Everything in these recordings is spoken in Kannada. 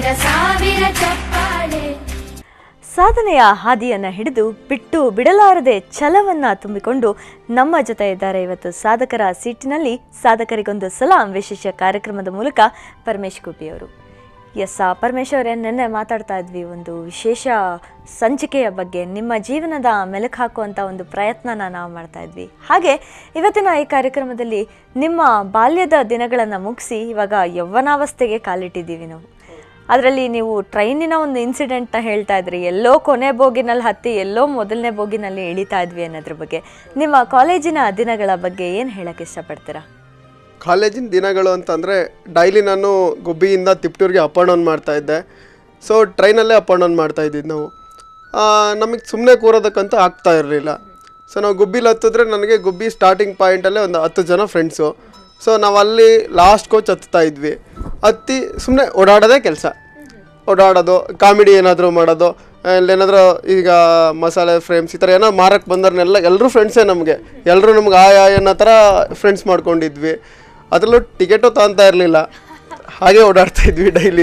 ಸಾವಿರ ಚಪ್ಪಾಳೆ ಸಾಧನೆಯ ಹಾದಿಯನ್ನು ಹಿಡಿದು ಬಿಟ್ಟು ಬಿಡಲಾರದೆ ಛಲವನ್ನ ತುಂಬಿಕೊಂಡು ನಮ್ಮ ಜೊತೆ ಇದ್ದಾರೆ ಇವತ್ತು ಸಾಧಕರ ಸೀಟಿನಲ್ಲಿ ಸಾಧಕರಿಗೊಂದು ಸಲಾಂ ವಿಶೇಷ ಕಾರ್ಯಕ್ರಮದ ಮೂಲಕ ಪರಮೇಶ್ ಗುಬ್ಬಿಯವರು ಎಸ್ ಆ ಪರಮೇಶ್ ಅವರೇ ನಿನ್ನೆ ಮಾತಾಡ್ತಾ ಇದ್ವಿ ಒಂದು ವಿಶೇಷ ಸಂಚಿಕೆಯ ಬಗ್ಗೆ ನಿಮ್ಮ ಜೀವನದ ಮೆಲುಕು ಹಾಕುವಂಥ ಒಂದು ಪ್ರಯತ್ನನ ನಾವು ಮಾಡ್ತಾ ಇದ್ವಿ ಹಾಗೆ ಇವತ್ತಿನ ಈ ಕಾರ್ಯಕ್ರಮದಲ್ಲಿ ನಿಮ್ಮ ಬಾಲ್ಯದ ದಿನಗಳನ್ನು ಮುಗಿಸಿ ಇವಾಗ ಯೌವನಾವಸ್ಥೆಗೆ ಕಾಲಿಟ್ಟಿದ್ದೀವಿ ನಾವು ಅದರಲ್ಲಿ ನೀವು ಟ್ರೈನಿನ ಒಂದು ಇನ್ಸಿಡೆಂಟ್ನ ಹೇಳ್ತಾ ಇದ್ರಿ ಎಲ್ಲೋ ಕೊನೆ ಬೋಗಿನಲ್ಲಿ ಹತ್ತಿ ಎಲ್ಲೋ ಮೊದಲನೇ ಬೋಗಿನಲ್ಲಿ ಇಳಿತಾ ಇದ್ವಿ ಅನ್ನೋದ್ರ ಬಗ್ಗೆ ನಿಮ್ಮ ಕಾಲೇಜಿನ ದಿನಗಳ ಬಗ್ಗೆ ಏನು ಹೇಳಕ್ಕೆ ಇಷ್ಟಪಡ್ತೀರಾ ಕಾಲೇಜಿನ ದಿನಗಳು ಅಂತಂದರೆ ಡೈಲಿ ನಾನು ಗುಬ್ಬಿಯಿಂದ ತಿಪ್ಟೂರಿಗೆ ಅಪ್ ಆ್ಯಂಡ್ ಡೌನ್ ಮಾಡ್ತಾ ಇದ್ದೆ ಸೊ ಟ್ರೈನಲ್ಲೇ ಅಪ್ ಆ್ಯಂಡ್ ಡೌನ್ ಮಾಡ್ತಾ ಇದ್ದಿದ್ದು ನಾವು ನಮಗೆ ಸುಮ್ಮನೆ ಕೂರೋದಕ್ಕಂತೂ ಆಗ್ತಾ ಇರಲಿಲ್ಲ ಸೊ ನಾವು ಗುಬ್ಬಿಲಿ ಹತ್ತಿದ್ರೆ ನನಗೆ ಗುಬ್ಬಿ ಸ್ಟಾರ್ಟಿಂಗ್ ಪಾಯಿಂಟಲ್ಲೇ ಒಂದು ಹತ್ತು ಜನ ಫ್ರೆಂಡ್ಸು ಸೊ ನಾವು ಅಲ್ಲಿ ಲಾಸ್ಟ್ ಕೋಚ್ ಹತ್ತಾ ಇದ್ವಿ ಹತ್ತಿ ಸುಮ್ಮನೆ ಓಡಾಡೋದೇ ಕೆಲಸ ಓಡಾಡೋದು ಕಾಮಿಡಿ ಏನಾದರೂ ಮಾಡೋದು ಇಲ್ಲೇನಾದರೂ ಈಗ ಮಸಾಲೆ ಫ್ರೇಮ್ಸ್ ಈ ಥರ ಏನೋ ಮಾರಕ್ಕೆ ಬಂದವ್ರನ್ನೆಲ್ಲ ಎಲ್ಲರೂ ಫ್ರೆಂಡ್ಸೇ ನಮಗೆ ಎಲ್ಲರೂ ನಮ್ಗೆ ಆಯ್ ಆಯ್ ಅನ್ನೋ ಥರ ಫ್ರೆಂಡ್ಸ್ ಮಾಡ್ಕೊಂಡಿದ್ವಿ ಅದರಲ್ಲೂ ಟಿಕೆಟು ತಗೊತಾ ಇರಲಿಲ್ಲ ಹಾಗೆ ಓಡಾಡ್ತಾ ಇದ್ವಿ ಡೈಲಿ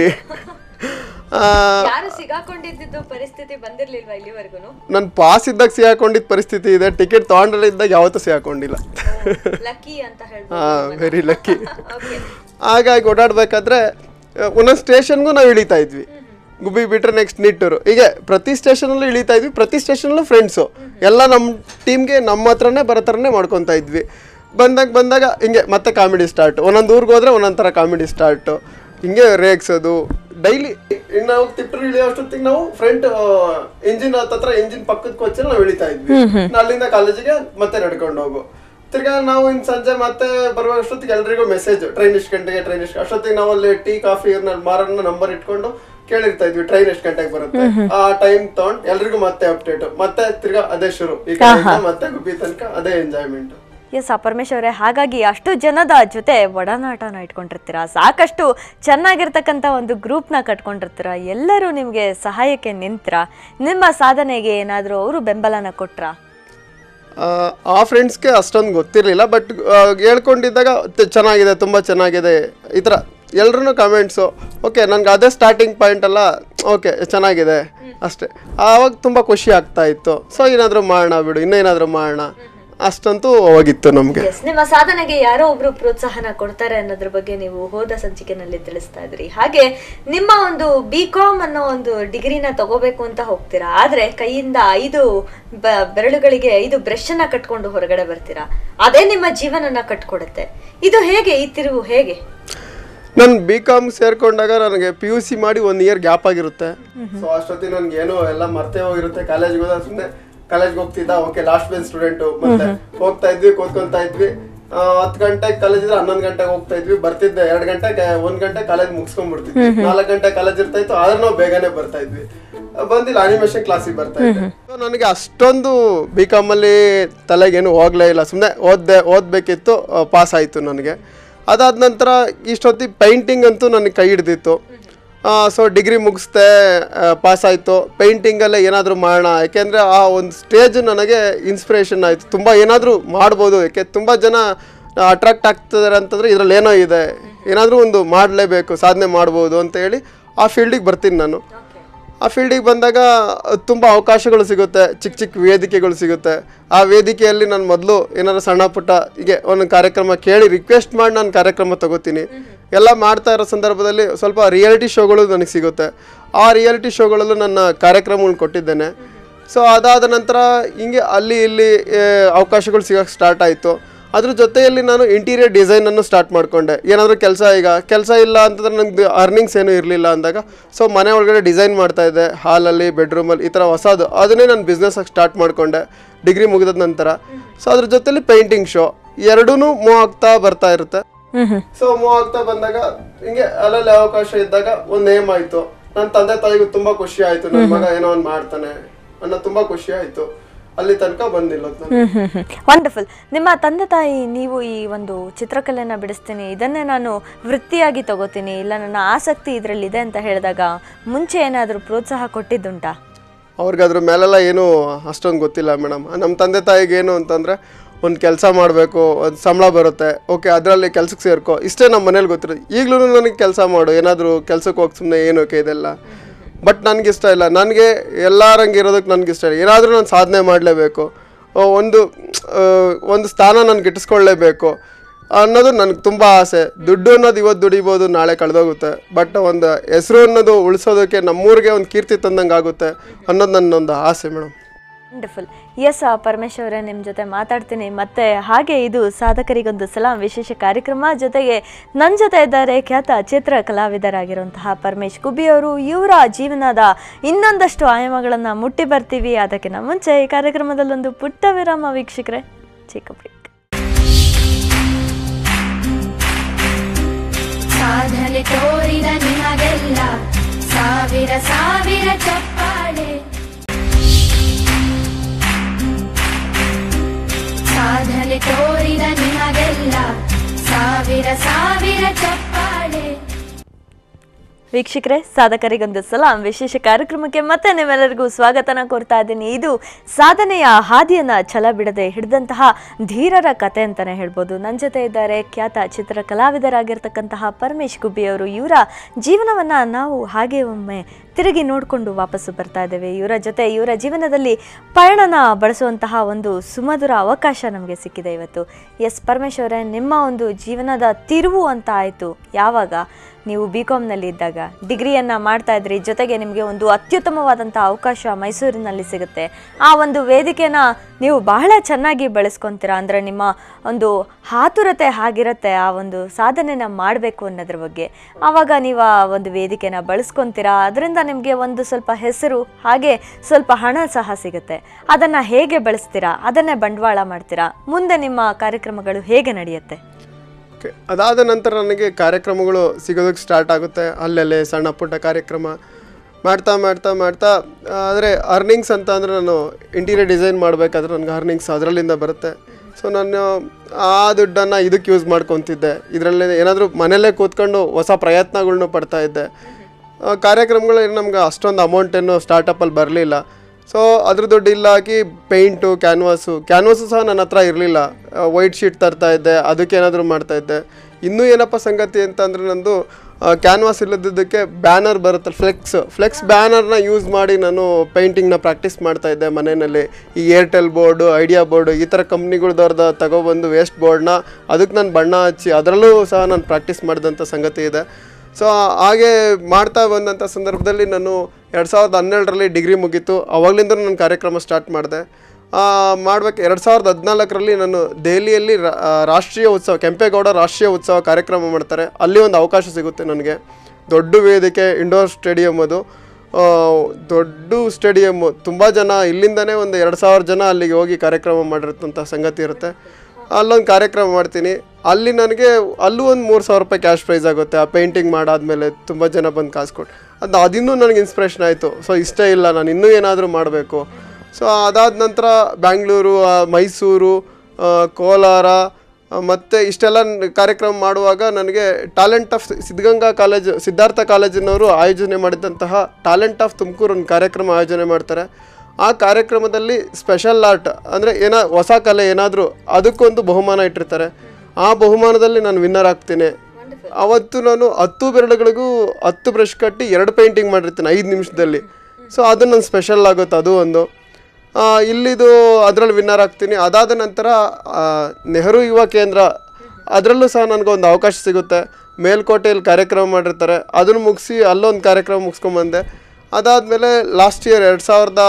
ಯಾರು ಸಿಗಾಕೊಂಡಿದ್ದು ಪರಿಸ್ಥಿತಿ ಬಂದಿರಲಿಲ್ವಾ ಇಲ್ಲಿವರೆಗೂ ನನ್ನ ಪಾಸ್ ಇದ್ದಾಗ ಸಿಗಾಕೊಂಡಿದ್ದ ಪರಿಸ್ಥಿತಿ ಇದೆ ಟಿಕೆಟ್ ತೊಗೊಂಡಿದ್ದಾಗ ಯಾವತ್ತೂ ಸಿಗಾಕೊಂಡಿಲ್ಲ ಲಕ್ಕಿ ಅಂತ ಹಾಂ ವೆರಿ ಲಕ್ಕಿ ಹಾಗಾಗಿ ಓಡಾಡಬೇಕಾದ್ರೆ ಒಂದೊಂದು ಸ್ಟೇಷನ್ಗೂ ನಾವು ಇಳಿತಾ ಇದ್ವಿ ಗುಬ್ಬಿ ಬಿಟ್ರೆ ನೆಕ್ಸ್ಟ್ ನಿಟ್ಟೂರು ಹೀಗೆ ಪ್ರತಿ ಸ್ಟೇಷನಲ್ಲೂ ಇಳಿತಾ ಇದ್ವಿ ಪ್ರತಿ ಸ್ಟೇಷನಲ್ಲೂ ಫ್ರೆಂಡ್ಸು ಎಲ್ಲ ನಮ್ಮ ಟೀಮ್ಗೆ ನಮ್ಮ ಹತ್ರನೇ ಬರೋ ಥರನೇ ಮಾಡ್ಕೊತಾ ಇದ್ವಿ ಬಂದಾಗ ಬಂದಾಗ ಹಿಂಗೆ ಮತ್ತೆ ಕಾಮಿಡಿ ಸ್ಟಾರ್ಟ್ ಒಂದೊಂದು ಊರಿಗೆ ಹೋದ್ರೆ ಒಂದೊಂದು ಥರ ಕಾಮಿಡಿ ಸ್ಟಾರ್ಟು ಹಿಂಗೆ ರೇಗ್ಸೋದು ಡೈಲಿ ಇನ್ನು ನಾವು ತಿಪ್ಪರು ಇಳಿಯೋ ಅಷ್ಟೊತ್ತಿಗೆ ನಾವು ಫ್ರಂಟ್ ಇಂಜಿನ್ ಹತ್ತತ್ರ ಇಂಜಿನ್ ಪಕ್ಕದ ಕೋಚಲ್ಲಿ ನಾವು ಇಳಿತಾ ಇದ್ವಿ ಇನ್ನು ಅಲ್ಲಿಂದ ಕಾಲೇಜಿಗೆ ಮತ್ತೆ ನಡ್ಕೊಂಡು ಹೋಗು ತಿರ್ಗಾ ನಾವು ಇನ್ ಸಂಜೆ ಮತ್ತೆ ಬರುವ ಅಷ್ಟೊತ್ತಿಗೆ ಎಲ್ರಿಗೂ ಮೆಸೇಜ್ ಟ್ರೈನ್ ಎಷ್ಟು ಗಂಟೆಗೆ ಟ್ರೈನ್ ಎಷ್ಟು ಅಷ್ಟೊತ್ತಿಗೆ ನಾವು ಅಲ್ಲಿ ಟೀ ಕಾಫಿ ಮಾರನ್ನ ನಂಬರ್ ಇಟ್ಕೊಂಡು ಕೇಳಿರ್ತಾ ಇದ್ವಿ ಟ್ರೈನ್ ಎಷ್ಟು ಗಂಟೆಗೆ ಬರುತ್ತೆ ಆ ಟೈಮ್ ತಗೊಂಡ್ ಎಲ್ರಿಗೂ ಮತ್ತೆ ಅಪ್ಡೇಟ್ ಮತ್ತೆ ತಿರ್ಗಾ ಅದೇ ಶುರು ಈ ಕಡೆಯಿಂದ ಮತ್ತೆ ಗುಬ್ಬಿ ತನಕ ಅದೇ ಎಂಜಾಯ್ಮೆಂಟ್ ಎಸ್ ಆ ಪರಮೇಶ್ ಅವರೇ ಹಾಗಾಗಿ ಅಷ್ಟು ಜನದ ಜೊತೆ ಒಡನಾಟನ ಇಟ್ಕೊಂಡಿರ್ತೀರಾ ಸಾಕಷ್ಟು ಚೆನ್ನಾಗಿರ್ತಕ್ಕಂಥ ಒಂದು ಗ್ರೂಪ್ನ ಕಟ್ಕೊಂಡಿರ್ತೀರಾ ಎಲ್ಲರೂ ನಿಮಗೆ ಸಹಾಯಕ್ಕೆ ನಿಂತ್ರ ನಿಮ್ಮ ಸಾಧನೆಗೆ ಏನಾದರೂ ಅವರು ಬೆಂಬಲನ ಕೊಟ್ರಾ ಆ ಫ್ರೆಂಡ್ಸ್ಗೆ ಅಷ್ಟೊಂದು ಗೊತ್ತಿರಲಿಲ್ಲ ಬಟ್ ಹೇಳ್ಕೊಂಡಿದ್ದಾಗ ತ- ಚೆನ್ನಾಗಿದೆ ತುಂಬ ಚೆನ್ನಾಗಿದೆ ಈ ಥರ ಎಲ್ರೂ ಕಮೆಂಟ್ಸು ಓಕೆ ನನಗೆ ಅದೇ ಸ್ಟಾರ್ಟಿಂಗ್ ಪಾಯಿಂಟ್ ಅಲ್ಲ ಓಕೆ ಚೆನ್ನಾಗಿದೆ ಅಷ್ಟೇ ಆವಾಗ ತುಂಬ ಖುಷಿ ಆಗ್ತಾ ಇತ್ತು ಸೊ ಏನಾದರೂ ಮಾಡೋಣ ಬಿಡು ಇನ್ನೇನಾದರೂ ಮಾಡೋಣ ಅಷ್ಟಂತೂ ಹೋಗಿತ್ತು ನಮಗೆ ಎಸ್ ನಿಮ್ಮ ಸಾಧನೆಗೆ ಯಾರೋ ಒಬ್ರು ಪ್ರೋತ್ಸಾಹನ ಕೊಡ್ತಾರೆ ಅನ್ನೋದ್ರ ಬಗ್ಗೆ ನೀವು ಹೋದ ಸಂಚಿಕೆನಲ್ಲಿ ತಿಳಿಸ್ತಾ ಇದ್ರಿ ಹಾಗೆ ನಿಮ್ಮ ಒಂದು ಬಿ ಕಾಮ್ ಅನ್ನೋ ಒಂದು ಡಿಗ್ರಿನ ತಗೋಬೇಕು ಅಂತ ಹೋಗ್ತೀರಾ ಆದ್ರೆ ಕೈಯಿಂದ ಐದು ಬ- ಬೆರಳುಗಳಿಗೆ ಐದು ಬ್ರಷ್ ಅನ್ನ ಕಟ್ಕೊಂಡು ಹೊರಗಡೆ ಬರ್ತೀರಾ ಅದೇ ನಿಮ್ಮ ಜೀವನನ ಕಟ್ಕೊಡುತ್ತೆ ಇದು ಹೇಗೆ ಈ ತಿರುವು ಹೇಗೆ ನಾನು ಬಿ ಕಾಮ್ ಸೇರ್ಕೊಂಡಾಗ ನನಗೆ ಪಿ ಯು ಸಿ ಮಾಡಿ ಒಂದು ಇಯರ್ ಗ್ಯಾಪ್ ಆಗಿರುತ್ತೆ ಸೊ ಅಷ್ಟೊತ್ತಿಗೆ ನನಗೆ ಏನೋ ಎಲ್ಲ ಮರ್ತೇ ಹೋಗಿರುತ್ತೆ ಕಾಲೇಜ್ಗೆ ಹೋದ ಸುಮ್ಮನೆ ಕಾಲೇಜ್ಗೆ ಹೋಗ್ತಿದ್ದ ಓಕೆ ಲಾಸ್ಟ್ ಬೆಂಚ್ ಸ್ಟೂಡೆಂಟು ಮತ್ತೆ ಹೋಗ್ತಾ ಇದ್ವಿ ಕೂತ್ಕೊಂತಾ ಇದ್ವಿ ಆ, ಹತ್ತು ಗಂಟೆಗೆ ಕಾಲೇಜ್ ಇದ್ರೆ ಹನ್ನೊಂದು ಗಂಟೆಗೆ ಹೋಗ್ತಾ ಇದ್ವಿ ಬರ್ತಿದ್ದೆ ಎರಡು ಗಂಟೆ ಒಂದ್ ಗಂಟೆ ಕಾಲೇಜ್ ಮುಗಿಸ್ಕೊಂಡ್ಬಿಡ್ತಿದ್ವಿ ನಾಲ್ಕು ಗಂಟೆ ಕಾಲೇಜ್ ಇರ್ತಾ ಇತ್ತು ಆದ್ರೆ ನಾವು ಬೇಗನೆ ಬರ್ತಾ ಇದ್ವಿ ಆ, ಬಂದಿಲ್ಲ ಅನಿಮೇಷನ್ ಕ್ಲಾಸಿಗೆ ಬರ್ತಾ ಇದ್ದೆ So, ನನಗೆ ಅಷ್ಟೊಂದು ಬಿ ಕಾಮಲ್ಲಿ ತಲೆಗೇನು ಹೋಗ್ಲೇ ಇಲ್ಲ ಸುಮ್ಮನೆ ಓದ್ದೆ ಓದ್ಬೇಕಿತ್ತು ಪಾಸ್ ಆಯಿತು ನನಗೆ ಅದಾದ ನಂತರ ಇಷ್ಟೊತ್ತಿಗೆ ಪೈಂಟಿಂಗ್ ಅಂತೂ ನನಗೆ ಕೈ ಹಿಡ್ದಿತ್ತು ಸೊ ಡಿಗ್ರಿ ಮುಗಿಸ್ದೆ ಪಾಸ್ ಆಯಿತು ಪೇಂಟಿಂಗಲ್ಲೇ ಏನಾದರೂ ಮಾಡೋಣ ಯಾಕೆಂದರೆ ಆ ಒಂದು ಸ್ಟೇಜ್ ನನಗೆ ಇನ್ಸ್ಪಿರೇಷನ್ ಆಯಿತು ತುಂಬ ಏನಾದರೂ ಮಾಡ್ಬೋದು ಯಾಕೆ ತುಂಬ ಜನ ಅಟ್ರಾಕ್ಟ್ ಆಗ್ತಿದ್ದಾರೆ ಅಂತಂದರೆ ಇದರಲ್ಲಿ ಏನೋ ಇದೆ ಏನಾದರೂ ಒಂದು ಮಾಡಲೇಬೇಕು ಸಾಧನೆ ಮಾಡ್ಬೋದು ಅಂತ ಹೇಳಿ ಆ ಫೀಲ್ಡಿಗೆ ಬರ್ತೀನಿ ನಾನು ಆ ಫೀಲ್ಡಿಗೆ ಬಂದಾಗ ತುಂಬ ಅವಕಾಶಗಳು ಸಿಗುತ್ತೆ ಚಿಕ್ಕ ಚಿಕ್ಕ ವೇದಿಕೆಗಳು ಸಿಗುತ್ತೆ ಆ ವೇದಿಕೆಯಲ್ಲಿ ನಾನು ಮೊದಲು ಏನಾದ್ರು ಸಣ್ಣ ಪುಟ್ಟ ಹೀಗೆ ಒಂದು ಕಾರ್ಯಕ್ರಮ ಕೇಳಿ ರಿಕ್ವೆಸ್ಟ್ ಮಾಡಿ ನಾನು ಕಾರ್ಯಕ್ರಮ ತಗೋತೀನಿ ಎಲ್ಲ ಮಾಡ್ತಾ ಇರೋ ಸಂದರ್ಭದಲ್ಲಿ ಸ್ವಲ್ಪ ರಿಯಾಲಿಟಿ ಶೋಗಳು ನನಗೆ ಸಿಗುತ್ತೆ ಆ ರಿಯಾಲಿಟಿ ಶೋಗಳಲ್ಲೂ ನನ್ನ ಕಾರ್ಯಕ್ರಮಗಳನ್ನ ಕೊಟ್ಟಿದ್ದೇನೆ ಸೊ ಅದಾದ ನಂತರ ಹಿಂಗೆ ಅಲ್ಲಿ ಇಲ್ಲಿ ಆ, ಅವಕಾಶಗಳು ಸಿಗೋಕ್ಕೆ ಸ್ಟಾರ್ಟ್ ಆಯಿತು ಅದ್ರ ಜೊತೆಯಲ್ಲಿ ನಾನು ಇಂಟೀರಿಯರ್ ಡಿಸೈನನ್ನು ಸ್ಟಾರ್ಟ್ ಮಾಡಿಕೊಂಡೆ ಏನಾದರೂ ಕೆಲಸ ಈಗ ಕೆಲಸ ಇಲ್ಲ ಅಂತಂದ್ರೆ ನನಗೆ ಅರ್ನಿಂಗ್ಸ್ ಏನೂ ಇರಲಿಲ್ಲ ಅಂದಾಗ ಸೊ ಮನೆ ಒಳಗಡೆ ಡಿಸೈನ್ ಮಾಡ್ತಾ ಇದ್ದೆ ಹಾಲಲ್ಲಿ ಬೆಡ್ರೂಮಲ್ಲಿ ಈ ಥರ ಹೊಸದು ಅದನ್ನೇ ನಾನು ಬಿಸ್ನೆಸ್ ಸ್ಟಾರ್ಟ್ ಮಾಡಿಕೊಂಡೆ ಡಿಗ್ರಿ ಮುಗಿದ ನಂತರ ಸೊ ಅದ್ರ ಜೊತೆಲಿ ಪೇಂಟಿಂಗ್ ಶೋ ಎರಡೂ ಮೂವ್ ಆಗ್ತಾ ಬರ್ತಾ ಇರುತ್ತೆ ಸೊ ಮೂವ್ ಆಗ್ತಾ ಬಂದಾಗ ಹಿಂಗೆ ಅಲ್ಲಲ್ಲಿ ಅವಕಾಶ ಇದ್ದಾಗ ಒಂದು ನೇಮ್ ಆಯ್ತು ನನ್ನ ತಂದೆ ತಾಯಿಗೂ ತುಂಬಾ ಖುಷಿ ಆಯ್ತು ನನ್ನ ಮಗ ಏನೋ ಒಂದು ಮಾಡ್ತಾನೆ ಅನ್ನೋ ತುಂಬಾ ಖುಷಿ ಆಯ್ತು ಅಲ್ಲಿ ತನಕ ಬಂದಿಲ್ಲ ನಾನು ವಂಡರ್ಫುಲ್ ನಿಮ್ಮ ತಂದೆ ತಾಯಿ ನೀವು ಈ ಒಂದು ಚಿತ್ರಕಲೆನ ಬಿಡಿಸ್ತೀನಿ ಇದನ್ನೇ ನಾನು ವೃತ್ತಿಯಾಗಿ ತಗೋತೀನಿ ಇಲ್ಲ ನನ್ನ ಆಸಕ್ತಿ ಇದರಲ್ಲಿದೆ ಅಂತ ಹೇಳಿದಾಗ ಮುಂಚೆ ಏನಾದರೂ ಪ್ರೋತ್ಸಾಹ ಕೊಟ್ಟಿದ್ದುಂಟಾ ಅವ್ರಿಗೆ ಅದ್ರ ಮೇಲೆಲ್ಲ ಏನು ಅಷ್ಟೊಂದು ಗೊತ್ತಿಲ್ಲ ಮೇಡಮ್ ನಮ್ಮ ತಂದೆ ತಾಯಿಗೆ ಏನು ಅಂತಂದರೆ ಒಂದು ಕೆಲಸ ಮಾಡಬೇಕು ಒಂದು ಸಂಬಳ ಬರುತ್ತೆ ಓಕೆ ಅದರಲ್ಲಿ ಕೆಲ್ಸಕ್ಕೆ ಸೇರ್ಕೋ ಇಷ್ಟೇ ನಮ್ಮ ಮನೇಲಿ ಗೊತ್ತಿರೋದು ಈಗಲೂ ನನಗೆ ಕೆಲಸ ಮಾಡು ಏನಾದರೂ ಕೆಲ್ಸಕ್ಕೆ ಹೋಗಿ ಸುಮ್ಮನೆ ಏನೋಕೆ ಇದೆಲ್ಲ ಬಟ್ ನನಗಿಷ್ಟ ಇಲ್ಲ ನನಗೆ ಎಲ್ಲರಂಗೆ ಇರೋದಕ್ಕೆ ನನಗಿಷ್ಟ ಇಲ್ಲ ಏನಾದರೂ ನಾನು ಸಾಧನೆ ಮಾಡಲೇಬೇಕು ಒಂದು ಆ, ಒಂದು ಸ್ಥಾನ ನಾನು ಗಿಟ್ಟಿಸ್ಕೊಳ್ಳೇಬೇಕು ಅನ್ನೋದು ನನಗೆ ತುಂಬ ಆಸೆ ದುಡ್ಡು ಅನ್ನೋದು ಇವತ್ತು ದುಡಿಬೋದು ನಾಳೆ ಕಳೆದೋಗುತ್ತೆ ಬಟ್ ಒಂದು ಹೆಸರು ಅನ್ನೋದು ಉಳಿಸೋದಕ್ಕೆ ನಮ್ಮೂರಿಗೆ ಒಂದು ಕೀರ್ತಿ ತಂದಂಗೆ ಆಗುತ್ತೆ ಅನ್ನೋದು ನನ್ನೊಂದು ಆಸೆ ಮೇಡಮ್ ವಂಡರ್ಫುಲ್ ಎಸ್ ಪರಮೇಶ್ವರೇ ನಿಮ್ಮ ಜೊತೆ ಮಾತಾಡ್ತೀನಿ ಮತ್ತೆ ಹಾಗೆ ಇದು ಸಾಧಕರಿಗೊಂದು ಸಲಾಂ ವಿಶೇಷ ಕಾರ್ಯಕ್ರಮ ಜೊತೆಗೆ ನನ್ನ ಜೊತೆ ಇದ್ದಾರೆ ಖ್ಯಾತ ಚಿತ್ರ ಕಲಾವಿದರಾಗಿರುವಂತಹ ಪರಮೇಶ್ ಕುಬಿಯವರು ಇವರ ಜೀವನದ ಇನ್ನೊಂದಷ್ಟು ಆಯಾಮಗಳನ್ನು ಮುಟ್ಟಿ ಬರ್ತೀವಿ ಅದಕ್ಕಿಂತ ಮುಂಚೆ ಈ ಕಾರ್ಯಕ್ರಮದಲ್ಲೊಂದು ಪುಟ್ಟ ವಿರಾಮ ವೀಕ್ಷಕರೇ ಚಿಕ್ಕ ಬ್ರೇಕ್ ಸಾಧನೆ ತೋರಿದ ನಿಮಗೆಲ್ಲ ಸಾವಿರ ಸಾವಿರ ಚಪ್ಪಾಳೆ ಸಾಧನೆ ತೋರಿದ ನಿಮಗೆಲ್ಲ ಸಾವಿರ ಸಾವಿರ ಚಪ್ಪಾಳೆ ವೀಕ್ಷಕರೇ ಸಾಧಕರಿಗೊಂದು ಸಲಾಂ ವಿಶೇಷ ಕಾರ್ಯಕ್ರಮಕ್ಕೆ ಮತ್ತೆ ನಿಮ್ಮೆಲ್ಲರಿಗೂ ಸ್ವಾಗತನ ಕೊಡ್ತಾ ಇದ್ದೀನಿ ಇದು ಸಾಧನೆಯ ಹಾದಿಯನ್ನ ಛಲ ಬಿಡದೆ ಹಿಡಿದಂತಹ ಧೀರರ ಕತೆ ಅಂತಾನೆ ಹೇಳ್ಬೋದು ನನ್ನ ಜೊತೆ ಇದ್ದಾರೆ ಖ್ಯಾತ ಚಿತ್ರ ಕಲಾವಿದರಾಗಿರ್ತಕ್ಕಂತಹ ಪರಮೇಶ್ ಗುಬ್ಬಿಯವರು ಇವರ ಜೀವನವನ್ನ ನಾವು ಹಾಗೆ ಒಮ್ಮೆ ತಿರುಗಿ ನೋಡಿಕೊಂಡು ವಾಪಸ್ಸು ಬರ್ತಾ ಇದ್ದೇವೆ ಇವರ ಜೊತೆ ಇವರ ಜೀವನದಲ್ಲಿ ಪಯಣನ ಬಳಸುವಂತಹ ಒಂದು ಸುಮಧುರ ಅವಕಾಶ ನಮಗೆ ಸಿಕ್ಕಿದೆ ಇವತ್ತು ಎಸ್ ಪರಮೇಶ್ ಅವರೇ ನಿಮ್ಮ ಒಂದು ಜೀವನದ ತಿರುವು ಅಂತ ಆಯಿತು ಯಾವಾಗ ನೀವು ಬಿ ಕಾಮ್ನಲ್ಲಿ ಇದ್ದಾಗ ಡಿಗ್ರಿಯನ್ನು ಮಾಡ್ತಾ ಇದ್ರಿ ಜೊತೆಗೆ ನಿಮಗೆ ಒಂದು ಅತ್ಯುತ್ತಮವಾದಂಥ ಅವಕಾಶ ಮೈಸೂರಿನಲ್ಲಿ ಸಿಗುತ್ತೆ ಆ ಒಂದು ವೇದಿಕೆನ ನೀವು ಬಹಳ ಚೆನ್ನಾಗಿ ಬೆಳೆಸ್ಕೊತೀರಾ ಅಂದರೆ ನಿಮ್ಮ ಒಂದು ಹಾತುರತೆ ಹಾಗಿರುತ್ತೆ ಆ ಒಂದು ಸಾಧನೆನ ಮಾಡಬೇಕು ಅನ್ನೋದ್ರ ಬಗ್ಗೆ ಆವಾಗ ನೀವು ಆ ಒಂದು ವೇದಿಕೆನ ಬಳಸ್ಕೊತೀರಾ ಅದರಿಂದ ನಿಮಗೆ ಒಂದು ಸ್ವಲ್ಪ ಹೆಸರು ಹಾಗೆ ಸ್ವಲ್ಪ ಹಣ ಸಹ ಸಿಗುತ್ತೆ ಅದನ್ನು ಹೇಗೆ ಬೆಳೆಸ್ತೀರಾ ಅದನ್ನೇ ಬಂಡವಾಳ ಮಾಡ್ತೀರಾ ಮುಂದೆ ನಿಮ್ಮ ಕಾರ್ಯಕ್ರಮಗಳು ಹೇಗೆ ನಡೆಯುತ್ತೆ ಓಕೆ ಅದಾದ ನಂತರ ನನಗೆ ಕಾರ್ಯಕ್ರಮಗಳು ಸಿಗೋದಕ್ಕೆ ಸ್ಟಾರ್ಟ್ ಆಗುತ್ತೆ ಅಲ್ಲಲ್ಲೇ ಸಣ್ಣ ಪುಟ್ಟ ಕಾರ್ಯಕ್ರಮ ಮಾಡ್ತಾ ಮಾಡ್ತಾ ಮಾಡ್ತಾ ಆದರೆ ಅರ್ನಿಂಗ್ಸ್ ಅಂತ ಅಂದರೆ ನಾನು ಇಂಟೀರಿಯರ್ ಡಿಸೈನ್ ಮಾಡಬೇಕಾದ್ರೆ ನನಗೆ ಅರ್ನಿಂಗ್ಸ್ ಅದರಲ್ಲಿಂದ ಬರುತ್ತೆ ಸೊ ನಾನು ಆ ದುಡ್ಡನ್ನು ಇದಕ್ಕೆ ಯೂಸ್ ಮಾಡ್ಕೊತಿದ್ದೆ ಇದರಲ್ಲಿ ಏನಾದರೂ ಮನೆಯಲ್ಲೇ ಕೂತ್ಕೊಂಡು ಹೊಸ ಪ್ರಯತ್ನಗಳ್ನು ಪಡ್ತಾ ಇದ್ದೆ ಆ, ಕಾರ್ಯಕ್ರಮಗಳು ಏನು ನಮ್ಗೆ ಅಷ್ಟೊಂದು ಅಮೌಂಟ್ ಏನು ಸ್ಟಾರ್ಟಪ್ಪಲ್ಲಿ ಬರಲಿಲ್ಲ ಸೊ ಅದ್ರ ದುಡ್ಡು ಇಲ್ಲ ಹಾಕಿ ಪೇಂಟು ಕ್ಯಾನ್ವಾಸು ಕ್ಯಾನ್ವಾಸು ಸಹ ನನ್ನ ಹತ್ರ ಇರಲಿಲ್ಲ ವೈಟ್ ಶೀಟ್ ತರ್ತಾ ಇದ್ದೆ ಅದಕ್ಕೆ ಏನಾದರೂ ಮಾಡ್ತಾ ಇದ್ದೆ ಇನ್ನೂ ಏನಪ್ಪ ಸಂಗತಿ ಅಂತಂದರೆ ನಂದು ಕ್ಯಾನ್ವಾಸ್ ಇಲ್ಲದಿದ್ದಕ್ಕೆ ಬ್ಯಾನರ್ ಬರುತ್ತೆ ಫ್ಲೆಕ್ಸ್ ಫ್ಲೆಕ್ಸ್ ಬ್ಯಾನರ್ನ ಯೂಸ್ ಮಾಡಿ ನಾನು ಪೇಂಟಿಂಗ್ನ ಪ್ರಾಕ್ಟೀಸ್ ಮಾಡ್ತಾ ಇದ್ದೆ ಮನೆಯಲ್ಲಿ ಈ ಏರ್ಟೆಲ್ ಬೋರ್ಡು ಐಡಿಯಾ ಬೋರ್ಡು ಈ ಥರ ಕಂಪ್ನಿಗಳ್ದವ್ರದ್ದು ತಗೊಬಂದು ವೇಸ್ಟ್ ಬೋರ್ಡ್ನ ಅದಕ್ಕೆ ನಾನು ಬಣ್ಣ ಹಚ್ಚಿ ಅದರಲ್ಲೂ ಸಹ ನಾನು ಪ್ರಾಕ್ಟೀಸ್ ಮಾಡಿದಂಥ ಸಂಗತಿ ಇದೆ ಸೊ ಹಾಗೆ ಮಾಡ್ತಾ ಬಂದಂಥ ಸಂದರ್ಭದಲ್ಲಿ ನಾನು ಎರಡು ಸಾವಿರದ ಹನ್ನೆರಡರಲ್ಲಿ ಡಿಗ್ರಿ ಮುಗೀತು ಅವಾಗಲಿಂದ ನಾನು ಕಾರ್ಯಕ್ರಮ ಸ್ಟಾರ್ಟ್ ಮಾಡಿದೆ ಮಾಡ್ಬೇಕು ಎರಡು ಸಾವಿರದ ಹದಿನಾಲ್ಕರಲ್ಲಿ ನಾನು ದೆಹಲಿಯಲ್ಲಿ ರಾ- ಆ, ರಾಷ್ಟ್ರೀಯ ಉತ್ಸವ ಕೆಂಪೇಗೌಡ ರಾಷ್ಟ್ರೀಯ ಉತ್ಸವ ಕಾರ್ಯಕ್ರಮ ಮಾಡ್ತಾರೆ ಅಲ್ಲಿ ಒಂದು ಅವಕಾಶ ಸಿಗುತ್ತೆ ನನಗೆ ದೊಡ್ಡ ವೇದಿಕೆ ಇಂಡೋರ್ ಸ್ಟೇಡಿಯಂ ಅದು ಆ, ದೊಡ್ಡ ಸ್ಟೇಡಿಯಮ್ಮು ತುಂಬ ಜನ ಇಲ್ಲಿಂದನೇ ಒಂದು ಎರಡು ಸಾವಿರ ಜನ ಅಲ್ಲಿಗೆ ಹೋಗಿ ಕಾರ್ಯಕ್ರಮ ಮಾಡಿರ್ತಂಥ ಸಂಗತಿ ಇರುತ್ತೆ ಅಲ್ಲೊಂದು ಕಾರ್ಯಕ್ರಮ ಮಾಡ್ತೀನಿ ಅಲ್ಲಿ ನನಗೆ ಅಲ್ಲೂ ಒಂದು ಮೂರು ಸಾವಿರ ರೂಪಾಯಿ ಕ್ಯಾಶ್ ಪ್ರೈಸ್ ಆಗುತ್ತೆ ಆ ಪೇಂಟಿಂಗ್ ಮಾಡಾದ್ಮೇಲೆ ತುಂಬ ಜನ ಬಂದು ಕಾಸು ಕೊಟ್ಟು ಅದು ಅದಿನ್ನೂ ನನಗೆ ಇನ್ಸ್ಪಿರೇಷನ್ ಆಯಿತು ಸೊ ಇಷ್ಟೇ ಇಲ್ಲ ನಾನು ಇನ್ನೂ ಏನಾದರೂ ಮಾಡಬೇಕು ಸೊ ಅದಾದ ನಂತರ ಬ್ಯಾಂಗ್ಳೂರು ಆ, ಮೈಸೂರು ಆ, ಕೋಲಾರ ಆ, ಮತ್ತೆ ಇಷ್ಟೆಲ್ಲ ನ್- ಕಾರ್ಯಕ್ರಮ ಮಾಡುವಾಗ ನನಗೆ talent of Siddaganga college Siddhartha ಕಾಲೇಜಿನವರು ಆಯೋಜನೆ ಮಾಡಿದಂತಹ ಟ್ಯಾಲೆಂಟ್ ಆಫ್ ತುಮಕೂರು ಒಂದು ಕಾರ್ಯಕ್ರಮ ಆಯೋಜನೆ ಮಾಡ್ತಾರೆ ಆ ಕಾರ್ಯಕ್ರಮದಲ್ಲಿ ಸ್ಪೆಷಲ್ ಆರ್ಟ್ ಅಂದರೆ ಏನೋ ಹೊಸ ಕಲೆ ಏನಾದರೂ ಅದಕ್ಕೊಂದು ಬಹುಮಾನ ಇಟ್ಟಿರ್ತಾರೆ ಆ ಬಹುಮಾನದಲ್ಲಿ ನಾನು ವಿನ್ನರ್ ಆಗ್ತೀನಿ ಅವತ್ತು ನಾನು ಹತ್ತು ಬೆರಳುಗಳಿಗೂ ಹತ್ತು ಬ್ರಷ್ ಕಟ್ಟಿ ಎರಡು ಪೇಂಟಿಂಗ್ ಮಾಡಿರ್ತೀನಿ ಐದು ನಿಮಿಷದಲ್ಲಿ ಸೊ ಅದು ನನ್ನ ಸ್ಪೆಷಲ್ ಆಗುತ್ತೆ ಅದು ಒಂದು ಆ, ಇಲ್ಲಿದು ಅದರಲ್ಲಿ ವಿನ್ನರ್ ಆಗ್ತೀನಿ ಅದಾದ ನಂತರ ಆ, ನೆಹರು ಯುವ ಕೇಂದ್ರ ಅದರಲ್ಲೂ ಸಹ ನನಗೊಂದು ಅವಕಾಶ ಸಿಗುತ್ತೆ ಮೇಲ್ಕೋಟೆಯಲ್ಲಿ ಕಾರ್ಯಕ್ರಮ ಮಾಡಿರ್ತಾರೆ ಅದನ್ನು ಮುಗಿಸಿ ಅಲ್ಲೊಂದು ಕಾರ್ಯಕ್ರಮ ಮುಗಿಸ್ಕೊಂಬಂದೆ ಅದಾದಮೇಲೆ ಲಾಸ್ಟ್ ಇಯರ್ ಎರಡು ಸಾವಿರದ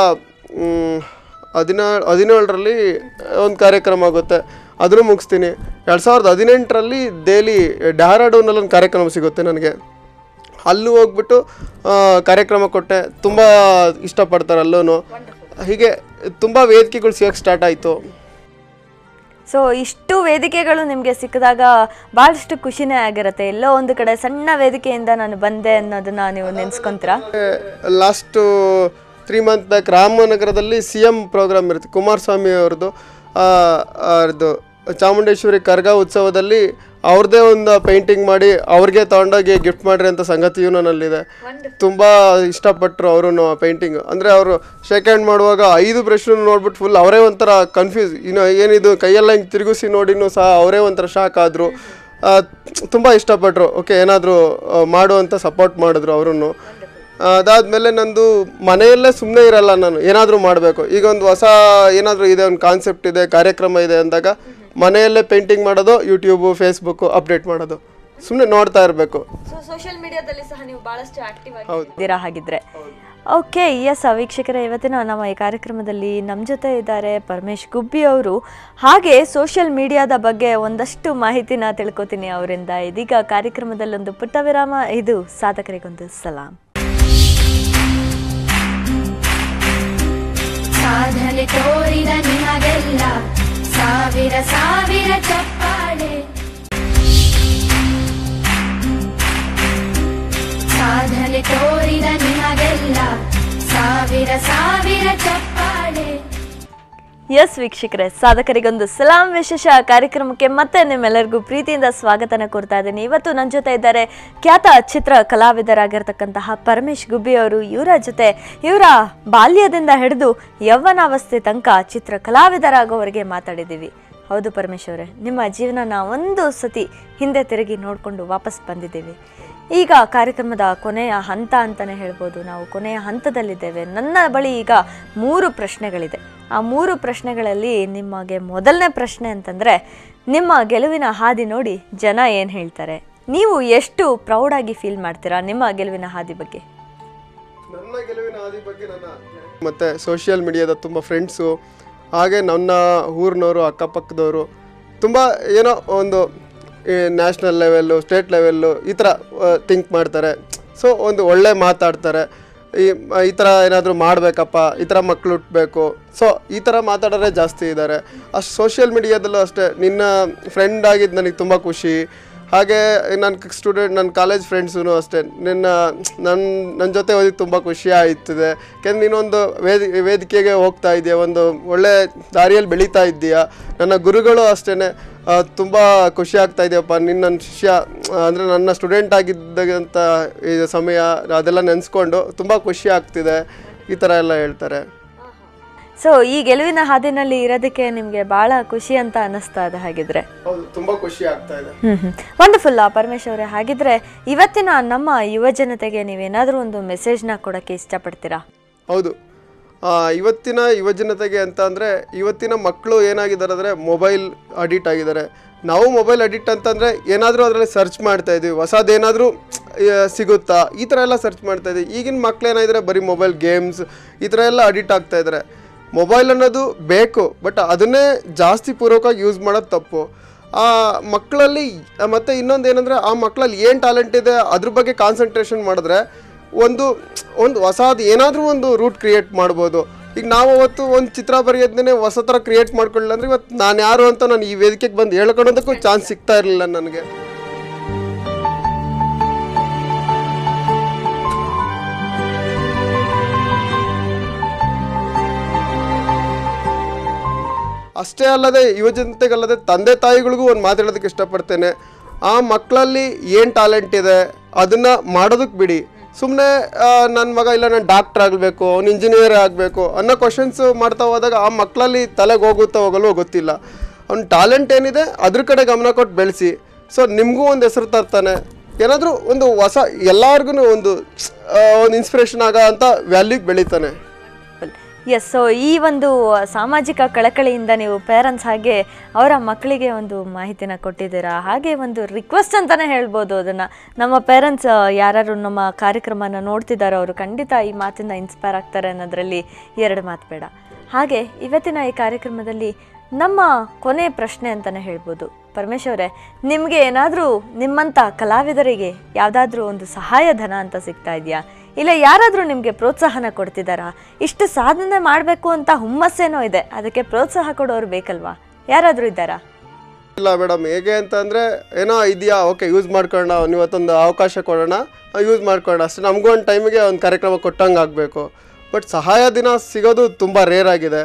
ಹದಿನೇಳು ಹದಿನೇಳರಲ್ಲಿ ಒಂದು ಕಾರ್ಯಕ್ರಮ ಆಗುತ್ತೆ ಅದನ್ನು ಮುಗಿಸ್ತೀನಿ ಎರಡು ಸಾವಿರದ ಹದಿನೆಂಟರಲ್ಲಿ ದೆಹಲಿ ಡೆಹ್ರಾಡೂನಲ್ಲಿ ಒಂದು ಕಾರ್ಯಕ್ರಮ ಸಿಗುತ್ತೆ ನನಗೆ ಅಲ್ಲೂ ಹೋಗ್ಬಿಟ್ಟು ಆ, ಕಾರ್ಯಕ್ರಮ ಕೊಟ್ಟೆ ತುಂಬ ಇಷ್ಟಪಡ್ತಾರೆ ಅಲ್ಲೂ ಹೀಗೆ ತುಂಬ ವೇದಿಕೆಗಳು ಸಿಗೋಕ್ಕೆ ಸ್ಟಾರ್ಟ್ ಆಯಿತು ಸೊ ಇಷ್ಟು ವೇದಿಕೆಗಳು ನಿಮಗೆ ಸಿಕ್ಕಿದಾಗ ಭಾಳಷ್ಟು ಖುಷಿನೇ ಆಗಿರುತ್ತೆ ಎಲ್ಲೋ ಒಂದು ಕಡೆ ಸಣ್ಣ ವೇದಿಕೆಯಿಂದ ನಾನು ಬಂದೆ ಅನ್ನೋದನ್ನ ನೀವು ನೆನೆಸ್ಕೊಂತೀರಾ ಲಾಸ್ಟು ತ್ರೀ ಮಂತ್ ಬ್ಯಾಕ್ ರಾಮನಗರದಲ್ಲಿ ಸಿ ಎಮ್ ಪ್ರೋಗ್ರಾಮ್ ಇರುತ್ತೆ ಕುಮಾರಸ್ವಾಮಿ ಅವ್ರದ್ದು ಆ, ಅವ್ರದ್ದು ಚಾಮುಂಡೇಶ್ವರಿ ಕರ್ಗ ಉತ್ಸವದಲ್ಲಿ ಅವ್ರದ್ದೇ ಒಂದು ಪೇಂಟಿಂಗ್ ಮಾಡಿ ಅವ್ರಿಗೆ ತಗೊಂಡೋಗಿ ಗಿಫ್ಟ್ ಮಾಡ್ರಿ ಅಂತ ಸಂಗತಿಯೂ ನನ್ನಲ್ಲಿದೆ ತುಂಬ ಇಷ್ಟಪಟ್ಟರು ಅವರು ಪೇಂಟಿಂಗ್ ಅಂದರೆ ಅವರು ಶೇಕ್ ಹ್ಯಾಂಡ್ ಮಾಡುವಾಗ ಐದು ಬ್ರಷ್ ನೋಡ್ಬಿಟ್ಟು ಫುಲ್ ಅವರೇ ಒಂಥರ ಕನ್ಫ್ಯೂಸ್ ಇನ್ನು ಏನಿದು ಕೈಯೆಲ್ಲ ಹಿಂಗೆ ತಿರುಗಿಸಿ ನೋಡಿನೂ ಸಹ ಅವರೇ ಒಂಥರ ಶಾಕ್ ಆದರು ತುಂಬ ಇಷ್ಟಪಟ್ಟರು ಓಕೆ ಏನಾದರೂ ಮಾಡು ಅಂತ ಸಪೋರ್ಟ್ ಮಾಡಿದ್ರು ಅವರನ್ನು ಅದಾದಮೇಲೆ ನಂದು ಮನೆಯಲ್ಲೇ ಸುಮ್ಮನೆ ಇರಲ್ಲ ನಾನು ಏನಾದರೂ ಮಾಡಬೇಕು ಈಗ ಒಂದು ಹೊಸ ಏನಾದರೂ ಇದೆ ಒಂದು ಕಾನ್ಸೆಪ್ಟ್ ಇದೆ ಕಾರ್ಯಕ್ರಮ ಇದೆ ಅಂದಾಗ ಮನೆಯಲ್ಲೇ ಪೇಂಟಿಂಗ್ ಮಾಡೋದು ಯೂಟ್ಯೂಬು ಫೇಸ್ಬುಕ್ಕು ಅಪ್ಡೇಟ್ ಮಾಡೋದು ಸುಮ್ಮನೆ ನೋಡ್ತಾ ಇರಬೇಕು ಸೊ ಸೋಷಿಯಲ್ ಮೀಡಿಯಾದಲ್ಲಿ ಸಹ ನೀವು ಬಹಳಷ್ಟು ಆಕ್ಟಿವ್ ಹೌದು. ಆಗಿದ್ದೀರಾ ಹಾಗಿದ್ರೆ ಓಕೆ ಎಸ್ ವೀಕ್ಷಕರೇ ಇವತ್ತಿನ ನಮ್ಮ ಈ ಕಾರ್ಯಕ್ರಮದಲ್ಲಿ ನಮ್ಮ ಜೊತೆ ಇದ್ದಾರೆ ಪರಮೇಶ್ ಗುಬ್ಬಿ ಅವರು ಹಾಗೆ ಸೋಷಿಯಲ್ ಮೀಡಿಯಾದ ಬಗ್ಗೆ ಒಂದಷ್ಟು ಮಾಹಿತಿನ ತಿಳ್ಕೊತೀನಿ ಅವರಿಂದ ಇದೀಗ ಕಾರ್ಯಕ್ರಮದಲ್ಲೊಂದು ಪುಟ್ಟ ವಿರಾಮ ಇದು ಸಾಧಕರಿಗೊಂದು ಸಲಾಂ ಸಾಧನೆ ತೋರಿದ ನಿಮಗೆಲ್ಲ ಸಾವಿರ ಸಾವಿರ ಚಪ್ಪಾಳೆ ಸಾಧನೆ ತೋರಿದ ನಿಮಗೆಲ್ಲ ಸಾವಿರ ಸಾವಿರ ಚಪ್ಪಾಳೆ ಎಸ್ ವೀಕ್ಷಕರೇ ಸಾಧಕರಿಗೊಂದು ಸಲಾಂ ವಿಶೇಷ ಕಾರ್ಯಕ್ರಮಕ್ಕೆ ಮತ್ತೆ ನಿಮ್ಮೆಲ್ಲರಿಗೂ ಪ್ರೀತಿಯಿಂದ ಸ್ವಾಗತನ ಕೋರ್ತಾ ಇದ್ದೀನಿ ಇವತ್ತು ನನ್ನ ಜೊತೆ ಇದ್ದಾರೆ ಖ್ಯಾತ ಚಿತ್ರ ಕಲಾವಿದರಾಗಿರ್ತಕ್ಕಂತಹ ಪರಮೇಶ್ ಗುಬ್ಬಿ ಅವರು ಇವರ ಜೊತೆ ಇವರ ಬಾಲ್ಯದಿಂದ ಹಿಡಿದು ಯೌವನಾವಸ್ಥೆ ತನಕ ಚಿತ್ರ ಕಲಾವಿದರಾಗೋವರೆಗೆ ಮಾತಾಡಿದ್ದೀವಿ ಹೌದು ಪರಮೇಶ್ ಅವರೇ ನಿಮ್ಮ ಜೀವನನ ಒಂದು ಸತಿ ಹಿಂದೆ ತಿರುಗಿ ನೋಡಿಕೊಂಡು ವಾಪಸ್ ಬಂದಿದ್ದೀವಿ ಈಗ ಕಾರ್ಯಕ್ರಮದ ಕೊನೆಯ ಹಂತ ಅಂತಲೇ ಹೇಳ್ಬೋದು ನಾವು ಕೊನೆಯ ಹಂತದಲ್ಲಿದ್ದೇವೆ ನನ್ನ ಬಳಿ ಈಗ ಮೂರು ಪ್ರಶ್ನೆಗಳಿದೆ ಆ ಮೂರು ಪ್ರಶ್ನೆಗಳಲ್ಲಿ ನಿಮಗೆ ಮೊದಲನೇ ಪ್ರಶ್ನೆ ಅಂತಂದರೆ ನಿಮ್ಮ ಗೆಲುವಿನ ಹಾದಿ ನೋಡಿ ಜನ ಏನು ಹೇಳ್ತಾರೆ ನೀವು ಎಷ್ಟು ಪ್ರೌಡಾಗಿ ಫೀಲ್ ಮಾಡ್ತೀರಾ ನಿಮ್ಮ ಗೆಲುವಿನ ಹಾದಿ ಬಗ್ಗೆ ನನ್ನ ಗೆಲುವಿನ ಹಾದಿ ಬಗ್ಗೆ ನನ್ನ ಮತ್ತು ಸೋಷಿಯಲ್ ಮೀಡಿಯಾದ ತುಂಬ ಫ್ರೆಂಡ್ಸು ಹಾಗೆ ನನ್ನ ಊರಿನವರು ಅಕ್ಕಪಕ್ಕದವರು ತುಂಬ ಏನೋ ಒಂದು ನ್ಯಾಷನಲ್ ಲೆವೆಲ್ಲು ಸ್ಟೇಟ್ ಲೆವೆಲ್ಲು ಈ ಥರ ಥಿಂಕ್ ಮಾಡ್ತಾರೆ ಸೊ ಒಂದು ಒಳ್ಳೆ ಮಾತಾಡ್ತಾರೆ ಈ ಈ ಥರ ಏನಾದರೂ ಮಾಡಬೇಕಪ್ಪ ಈ ಥರ ಮಕ್ಳು ಹುಟ್ಟಬೇಕು ಸೊ ಈ ಥರ ಮಾತಾಡೋರೇ ಜಾಸ್ತಿ ಇದ್ದಾರೆ ಅಷ್ಟು ಸೋಷಿಯಲ್ ಮೀಡಿಯಾದಲ್ಲೂ ಅಷ್ಟೇ ನಿನ್ನ ಫ್ರೆಂಡ್ ಆಗಿದ್ದು ನನಗೆ ತುಂಬ ಖುಷಿ ಹಾಗೆ ನನ್ನ ಸ್ಟೂಡೆಂಟ್ ನನ್ನ ಕಾಲೇಜ್ ಫ್ರೆಂಡ್ಸೂ ಅಷ್ಟೇ ನಿನ್ನ ನನ್ನ ನನ್ನ ಜೊತೆ ಓದಿ ತುಂಬ ಖುಷಿ ಆಯ್ತದೆ ಯಾಕೆಂದ್ರೆ ನೀನೊಂದು ವೇದಿ ವೇದಿಕೆಗೆ ಹೋಗ್ತಾ ಇದೆಯಾ ಒಂದು ಒಳ್ಳೆ ದಾರಿಯಲ್ಲಿ ಬೆಳೀತಾ ಇದ್ದೀಯಾ ನನ್ನ ಗುರುಗಳು ಅಷ್ಟೇ ತುಂಬ ಖುಷಿ ಆಗ್ತಾ ಇದೆಯಪ್ಪ ನಿನ್ನ ನನ್ನ ಶಿಷ್ಯ ಅಂದರೆ ನನ್ನ ಸ್ಟೂಡೆಂಟ್ ಆಗಿದ್ದಂಥ ಈ ಸಮಯ ಅದೆಲ್ಲ ನೆನೆಸ್ಕೊಂಡು ತುಂಬ ಖುಷಿ ಆಗ್ತಿದೆ ಈ ಥರ ಎಲ್ಲ ಹೇಳ್ತಾರೆ ಸೊ ಈ ಗೆಲುವಿನ ಹಾದಿನಲ್ಲಿ ಇರೋದಕ್ಕೆ ನಿಮಗೆ ಭಾಳ ಖುಷಿ ಅಂತ ಅನ್ನಿಸ್ತಾ ಇದೆ ಹಾಗಿದ್ರೆ ಹೌದು ತುಂಬ ಖುಷಿ ಆಗ್ತಾ ಇದೆ ಹ್ಮ್ ಹ್ಮ್ ವಂಡರ್ಫುಲ್ ಪರಮೇಶ್ ಅವರೇ ಹಾಗಿದ್ರೆ ಇವತ್ತಿನ ನಮ್ಮ ಯುವ ಜನತೆಗೆ ನೀವೇನಾದರೂ ಒಂದು ಮೆಸೇಜ್ನ ಕೊಡೋಕ್ಕೆ ಇಷ್ಟಪಡ್ತೀರಾ ಹೌದು ಆ, ಇವತ್ತಿನ ಯುವಜನತೆಗೆ ಅಂತ ಅಂದರೆ ಇವತ್ತಿನ ಮಕ್ಕಳು ಏನಾಗಿದ್ದಾರೆ ಅಂದರೆ ಮೊಬೈಲ್ ಅಡಿಕ್ಟ್ ಆಗಿದ್ದಾರೆ ನಾವು ಮೊಬೈಲ್ ಅಡಿಕ್ಟ್ ಅಂತಂದರೆ ಏನಾದರೂ ಅದರಲ್ಲಿ ಸರ್ಚ್ ಮಾಡ್ತಾ ಇದ್ದೀವಿ ಹೊಸದೇನಾದರೂ ಸಿಗುತ್ತಾ ಈ ಥರ ಎಲ್ಲ ಸರ್ಚ್ ಮಾಡ್ತಾ ಇದ್ದೀವಿ ಈಗಿನ ಮಕ್ಳು ಏನಾಗಿದ್ದಾರೆ ಬರೀ ಮೊಬೈಲ್ ಗೇಮ್ಸ್ ಈ ಥರ ಎಲ್ಲ ಅಡಿಕ್ಟ್ ಆಗ್ತಾ ಇದ್ದಾರೆ ಮೊಬೈಲ್ ಅನ್ನೋದು ಬೇಕು ಬಟ್ ಅದನ್ನೇ ಜಾಸ್ತಿ ಪೂರ್ವಕವಾಗಿ ಯೂಸ್ ಮಾಡೋದು ತಪ್ಪು ಆ ಮಕ್ಕಳಲ್ಲಿ ಮತ್ತು ಇನ್ನೊಂದು ಏನಂದರೆ ಆ ಮಕ್ಕಳಲ್ಲಿ ಏನು ಟ್ಯಾಲೆಂಟ್ ಇದೆ ಅದ್ರ ಬಗ್ಗೆ ಕಾನ್ಸಂಟ್ರೇಷನ್ ಮಾಡಿದ್ರೆ ಒಂದು ಒಂದು ಹೊಸದು ಏನಾದರೂ ಒಂದು ರೂಟ್ ಕ್ರಿಯೇಟ್ ಮಾಡ್ಬೋದು ಈಗ ನಾವು ಅವತ್ತು ಒಂದು ಚಿತ್ರ ಬರೆಯೋದನ್ನೇ ಹೊಸ ಥರ ಕ್ರಿಯೇಟ್ ಮಾಡ್ಕೊಳ್ಳಿಲ್ಲ ಅಂದರೆ ಇವತ್ತು ನಾನು ಯಾರು ಅಂತ ನಾನು ಈ ವೇದಿಕೆಗೆ ಬಂದು ಹೇಳ್ಕೊಳೋದಕ್ಕೂ ಚಾನ್ಸ್ ಸಿಗ್ತಾ ಇರಲಿಲ್ಲ ನನಗೆ ಅಷ್ಟೇ ಅಲ್ಲದೆ ಯುವಜನತೆಗಲ್ಲದೆ ತಂದೆ ತಾಯಿಗಳಿಗೂ ಒಂದು ಮಾತು ಹೇಳೋದಕ್ಕೆ ಇಷ್ಟಪಡ್ತೇನೆ ಆ ಮಕ್ಕಳಲ್ಲಿ ಏನು ಟ್ಯಾಲೆಂಟ್ ಇದೆ ಅದನ್ನು ಮಾಡೋದಕ್ಕೆ ಬಿಡಿ ಸುಮ್ಮನೆ ನನ್ನ ಮಗ ಇಲ್ಲ ನಾನು ಡಾಕ್ಟರ್ ಆಗಬೇಕು ಅವ್ನು ಇಂಜಿನಿಯರ್ ಆಗಬೇಕು ಅನ್ನೋ ಕ್ವಶನ್ಸ್ ಮಾಡ್ತಾ ಹೋದಾಗ ಆ ಮಕ್ಕಳಲ್ಲಿ ತಲೆಗೆ ಹೋಗುತ್ತಾ ಹೋಗಲು ಗೊತ್ತಿಲ್ಲ ಅವ್ನ ಟ್ಯಾಲೆಂಟ್ ಏನಿದೆ ಅದ್ರ ಕಡೆ ಗಮನ ಕೊಟ್ಟು ಬೆಳೆಸಿ ಸೊ ನಿಮಗೂ ಒಂದು ಹೆಸರು ತರ್ತಾನೆ ಏನಾದರೂ ಒಂದು ಹೊಸ ಎಲ್ಲರಿಗೂ ಒಂದು ಆ, ಒಂದು ಇನ್ಸ್ಪಿರೇಷನ್ ಆಗೋ ಅಂತ ವ್ಯಾಲ್ಯೂಗೆ ಬೆಳೀತಾನೆ ಎಸ್ ಸೊ ಈ ಒಂದು ಸಾಮಾಜಿಕ ಕಳಕಳಿಯಿಂದ ನೀವು ಪೇರೆಂಟ್ಸ್ ಹಾಗೆ ಅವರ ಮಕ್ಕಳಿಗೆ ಒಂದು ಮಾಹಿತಿನ ಕೊಟ್ಟಿದ್ದೀರಾ ಹಾಗೆ ಒಂದು ರಿಕ್ವೆಸ್ಟ್ ಅಂತಲೇ ಹೇಳ್ಬೋದು ಅದನ್ನು ನಮ್ಮ ಪೇರೆಂಟ್ಸ್ ಯಾರು ನಮ್ಮ ಕಾರ್ಯಕ್ರಮನ ನೋಡ್ತಿದ್ದಾರೋ ಅವರು ಖಂಡಿತ ಈ ಮಾತಿಂದ ಇನ್ಸ್ಪೈರ್ ಆಗ್ತಾರೆ ಅನ್ನೋದರಲ್ಲಿ ಎರಡು ಮಾತು ಬೇಡ ಹಾಗೆ ಇವತ್ತಿನ ಈ ಕಾರ್ಯಕ್ರಮದಲ್ಲಿ ನಮ್ಮ ಕೊನೆ ಪ್ರಶ್ನೆ ಅಂತಲೇ ಹೇಳ್ಬೋದು ಪರಮೇಶ್ ಅವರೇ ನಿಮಗೆ ಏನಾದರೂ ನಿಮ್ಮಂಥ ಕಲಾವಿದರಿಗೆ ಯಾವುದಾದ್ರೂ ಒಂದು ಸಹಾಯಧನ ಅಂತ ಸಿಗ್ತಾ ಇದೆಯಾ ಇಲ್ಲ ಯಾರಾದರೂ ನಿಮಗೆ ಪ್ರೋತ್ಸಾಹನ ಕೊಡ್ತಿದ್ದಾರಾ ಇಷ್ಟು ಸಾಧನೆ ಮಾಡಬೇಕು ಅಂತ ಹುಮ್ಮಸ್ಸೇನೋ ಇದೆ ಅದಕ್ಕೆ ಪ್ರೋತ್ಸಾಹ ಕೊಡೋರು ಬೇಕಲ್ವಾ ಯಾರಾದರೂ ಇದ್ದಾರಾ ಇಲ್ಲ ಮೇಡಮ್ ಹೇಗೆ ಅಂತ ಅಂದರೆ ಏನೋ ಇದೆಯಾ ಓಕೆ ಯೂಸ್ ಮಾಡ್ಕೊಳ್ಳೋಣ ಅವ್ನು ಇವತ್ತೊಂದು ಅವಕಾಶ ಕೊಡೋಣ ಯೂಸ್ ಮಾಡ್ಕೊಳ್ಳೋಣ ಅಷ್ಟೇ ನಮಗೂ ಒಂದು ಟೈಮಿಗೆ ಒಂದು ಕಾರ್ಯಕ್ರಮ ಕೊಟ್ಟಂಗೆ ಆಗಬೇಕು ಬಟ್ ಸಹಾಯ ದಿನ ಸಿಗೋದು ತುಂಬ ರೇರ್ ಆಗಿದೆ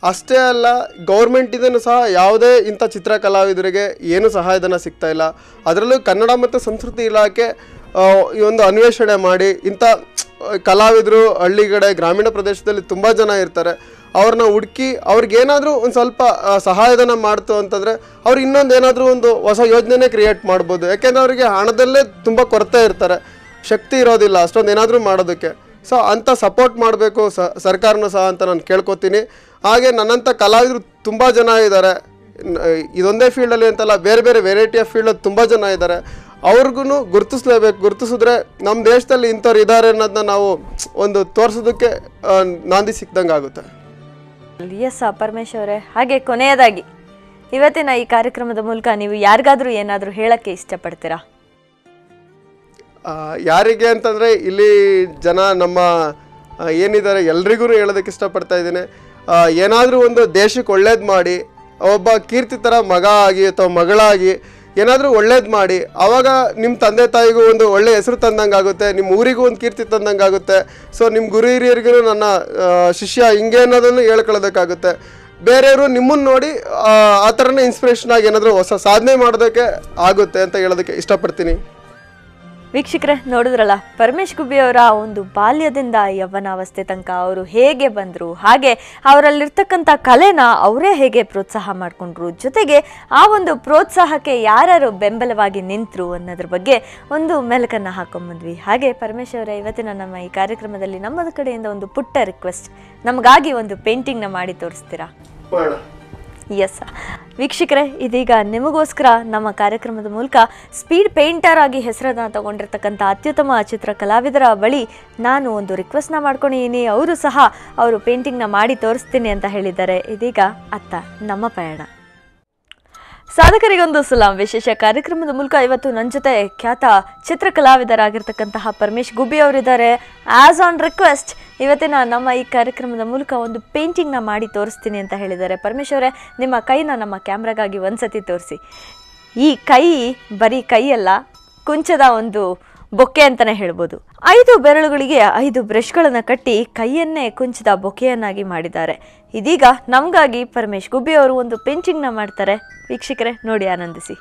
ಅಷ್ಟೇ ಅಲ್ಲ ಗೌರ್ಮೆಂಟಿಂದನೂ ಸಹ ಯಾವುದೇ ಇಂಥ ಚಿತ್ರ ಕಲಾವಿದರಿಗೆ ಏನು ಸಹಾಯಧನ ಸಿಗ್ತಾ ಇಲ್ಲ ಅದರಲ್ಲೂ ಕನ್ನಡ ಮತ್ತು ಸಂಸ್ಕೃತಿ ಇಲಾಖೆ ಆ, ಈ ಒಂದು ಅನ್ವೇಷಣೆ ಮಾಡಿ ಇಂಥ ಕಲಾವಿದರು ಹಳ್ಳಿಗಡೆ ಗ್ರಾಮೀಣ ಪ್ರದೇಶದಲ್ಲಿ ತುಂಬ ಜನ ಇರ್ತಾರೆ ಅವ್ರನ್ನ ಹುಡುಕಿ ಅವ್ರಿಗೇನಾದರೂ ಒಂದು ಸ್ವಲ್ಪ ಆ, ಸಹಾಯಧನ ಮಾಡ್ತು ಅಂತಂದರೆ ಅವ್ರು ಇನ್ನೊಂದು ಏನಾದರೂ ಒಂದು ಹೊಸ ಯೋಜನೆನೇ ಕ್ರಿಯೇಟ್ ಮಾಡ್ಬೋದು ಯಾಕೆಂದರೆ ಅವರಿಗೆ ಹಣದಲ್ಲೇ ತುಂಬ ಕೊರತೆ ಇರ್ತಾರೆ ಶಕ್ತಿ ಇರೋದಿಲ್ಲ ಅಷ್ಟೊಂದು ಏನಾದರೂ ಮಾಡೋದಕ್ಕೆ ಸೊ ಅಂಥ ಸಪೋರ್ಟ್ ಮಾಡಬೇಕು ಸ ಸರ್ಕಾರನೂ ಸಹ ಅಂತ ನಾನು ಕೇಳ್ಕೊತೀನಿ ಹಾಗೆ ನನ್ನಂಥ ಕಲಾವಿದರು ತುಂಬ ಜನ ಇದ್ದಾರೆ ನ- ಇದೊಂದೇ ಫೀಲ್ಡಲ್ಲಿ ಅಂತಲ್ಲ ಬೇರೆ ಬೇರೆ ವೆರೈಟಿ ಆಫ್ ಫೀಲ್ಡಲ್ಲಿ ತುಂಬ ಜನ ಇದ್ದಾರೆ ಅವ್ರಿಗೂ ಗುರುತಿಸ್ಲೇಬೇಕು ಗುರುತಿಸಿದ್ರೆ ನಮ್ಮ ದೇಶದಲ್ಲಿ ಇಂಥವ್ರು ಇದ್ದಾರೆ ಅನ್ನೋದನ್ನ ನಾವು ಒಂದು ತೋರಿಸೋದಕ್ಕೆ ಆ, ನಾಂದಿ ಸಿಕ್ದಂಗೆ ಆಗುತ್ತೆ ಎಸ್ ಪರಮೇಶ್ ಅವರೇ ಹಾಗೆ ಕೊನೆಯದಾಗಿ ಇವತ್ತಿನ ಈ ಕಾರ್ಯಕ್ರಮದ ಮೂಲಕ ನೀವು ಯಾರಿಗಾದ್ರೂ ಏನಾದರೂ ಹೇಳಕ್ಕೆ ಇಷ್ಟಪಡ್ತೀರಾ ಆ, ಯಾರಿಗೆ ಅಂತಂದರೆ ಇಲ್ಲಿ ಜನ ನಮ್ಮ ಆ, ಏನಿದ್ದಾರೆ ಎಲ್ರಿಗೂ ಹೇಳೋದಕ್ಕೆ ಇಷ್ಟಪಡ್ತಾ ಇದ್ದೀನಿ ಏನಾದರೂ ಒಂದು ದೇಶಕ್ಕೆ ಒಳ್ಳೇದು ಮಾಡಿ ಒಬ್ಬ ಕೀರ್ತಿ ಥರ ಮಗ ಆಗಿ ಅಥವಾ ಮಗಳಾಗಿ ಏನಾದರೂ ಒಳ್ಳೇದು ಮಾಡಿ ಆವಾಗ ನಿಮ್ಮ ತಂದೆ ತಾಯಿಗೂ ಒಂದು ಒಳ್ಳೆ ಹೆಸರು ತಂದಂಗೆ ಆಗುತ್ತೆ ನಿಮ್ಮ ಊರಿಗೂ ಒಂದು ಕೀರ್ತಿ ತಂದಂಗೆ ಆಗುತ್ತೆ ಸೊ ನಿಮ್ಮ ಗುರು ಹಿರಿಯರಿಗೂ ನನ್ನ ಆ, ಶಿಷ್ಯ ಹಿಂಗೆ ಅನ್ನೋದನ್ನು ಹೇಳ್ಕೊಳ್ಳೋದಕ್ಕಾಗುತ್ತೆ ಬೇರೆಯವರು ನಿಮ್ಮನ್ನು ನೋಡಿ ಆ, ಆ ಥರನೇ ಇನ್ಸ್ಪಿರೇಷನ್ ಆಗಿ ಏನಾದರೂ ಹೊಸ ಸಾಧನೆ ಮಾಡೋದಕ್ಕೆ ಆಗುತ್ತೆ ಅಂತ ಹೇಳೋದಕ್ಕೆ ಇಷ್ಟಪಡ್ತೀನಿ ವೀಕ್ಷಕರೇ ನೋಡಿದ್ರಲ್ಲ ಪರಮೇಶ್ ಗುಬ್ಬಿ ಅವರ ಒಂದು ಬಾಲ್ಯದಿಂದ ಯೌವನಾವಸ್ಥೆ ತನಕ ಅವರು ಹೇಗೆ ಬಂದರು ಹಾಗೆ ಅವರಲ್ಲಿರ್ತಕ್ಕಂಥ ಕಲೆನ ಅವರೇ ಹೇಗೆ ಪ್ರೋತ್ಸಾಹ ಮಾಡಿಕೊಂಡ್ರು ಜೊತೆಗೆ ಆ ಒಂದು ಪ್ರೋತ್ಸಾಹಕ್ಕೆ ಯಾರ್ಯಾರು ಬೆಂಬಲವಾಗಿ ನಿಂತರು ಅನ್ನೋದ್ರ ಬಗ್ಗೆ ಒಂದು ಮೆಲಕನ್ನು ಹಾಕೊಂಬಂದ್ವಿ ಹಾಗೆ ಪರಮೇಶ್ ಅವರ ಇವತ್ತಿನ ನಮ್ಮ ಈ ಕಾರ್ಯಕ್ರಮದಲ್ಲಿ ನಮ್ಮ ಕಡೆಯಿಂದ ಒಂದು ಪುಟ್ಟ ರಿಕ್ವೆಸ್ಟ್ ನಮಗಾಗಿ ಒಂದು ಪೇಂಟಿಂಗ್ನ ಮಾಡಿ ತೋರಿಸ್ತೀರಾ ಮಾಡೋಣ ಎಸ್ ವೀಕ್ಷಕರೇ ಇದೀಗ ನಿಮಗೋಸ್ಕರ ನಮ್ಮ ಕಾರ್ಯಕ್ರಮದ ಮೂಲಕ ಸ್ಪೀಡ್ ಪೇಂಟರ್ ಆಗಿ ಹೆಸರನ್ನ ತಗೊಂಡಿರ್ತಕ್ಕಂಥ ಅತ್ಯುತ್ತಮ ಚಿತ್ರ ಕಲಾವಿದರ ಬಳಿ ನಾನು ಒಂದು ರಿಕ್ವೆಸ್ಟ್ನ ಮಾಡ್ಕೊಂಡಿದ್ದೀನಿ ಅವರು ಸಹ ಅವರು ಪೇಂಟಿಂಗ್ನ ಮಾಡಿ ತೋರಿಸ್ತೀನಿ ಅಂತ ಹೇಳಿದ್ದಾರೆ ಇದೀಗ ಅತ್ತ ನಮ್ಮ ಪಯಣ ಸಾಧಕರಿಗೊಂದು ಸಲಾಂ ವಿಶೇಷ ಕಾರ್ಯಕ್ರಮದ ಮೂಲಕ ಇವತ್ತು ನನ್ನ ಜೊತೆ ಖ್ಯಾತ ಚಿತ್ರಕಲಾವಿದರಾಗಿರ್ತಕ್ಕಂತಹ ಪರಮೇಶ್ ಗುಬ್ಬಿ ಅವರಿದ್ದಾರೆ ಆಸ್ ಆನ್ ರಿಕ್ವೆಸ್ಟ್ ಇವತ್ತಿನ ನಮ್ಮ ಈ ಕಾರ್ಯಕ್ರಮದ ಮೂಲಕ ಒಂದು ಪೇಂಟಿಂಗ್ನ ಮಾಡಿ ತೋರಿಸ್ತೀನಿ ಅಂತ ಹೇಳಿದ್ದಾರೆ ಪರಮೇಶ್ ಅವರೇ ನಿಮ್ಮ ಕೈನ ನಮ್ಮ ಕ್ಯಾಮ್ರಾಗಾಗಿ ಒಂದ್ಸತಿ ತೋರಿಸಿ ಈ ಕೈ ಬರೀ ಕೈಯಲ್ಲ ಕುಂಚದ ಒಂದು ಬೊಕ್ಕೆ ಅಂತಲೇ ಹೇಳ್ಬೋದು ಐದು ಬೆರಳುಗಳಿಗೆ ಐದು ಬ್ರಷ್ಗಳನ್ನು ಕಟ್ಟಿ ಕೈಯನ್ನೇ ಕುಂಚದ ಬೊಕೆಯನ್ನಾಗಿ ಮಾಡಿದ್ದಾರೆ ಇದೀಗ ನಮಗಾಗಿ ಪರಮೇಶ್ ಗುಬ್ಬಿ ಅವರು ಒಂದು ಪೇಂಟಿಂಗ್ನ ಮಾಡ್ತಾರೆ ವೀಕ್ಷಕರೇ ನೋಡಿ ಆನಂದಿಸಿ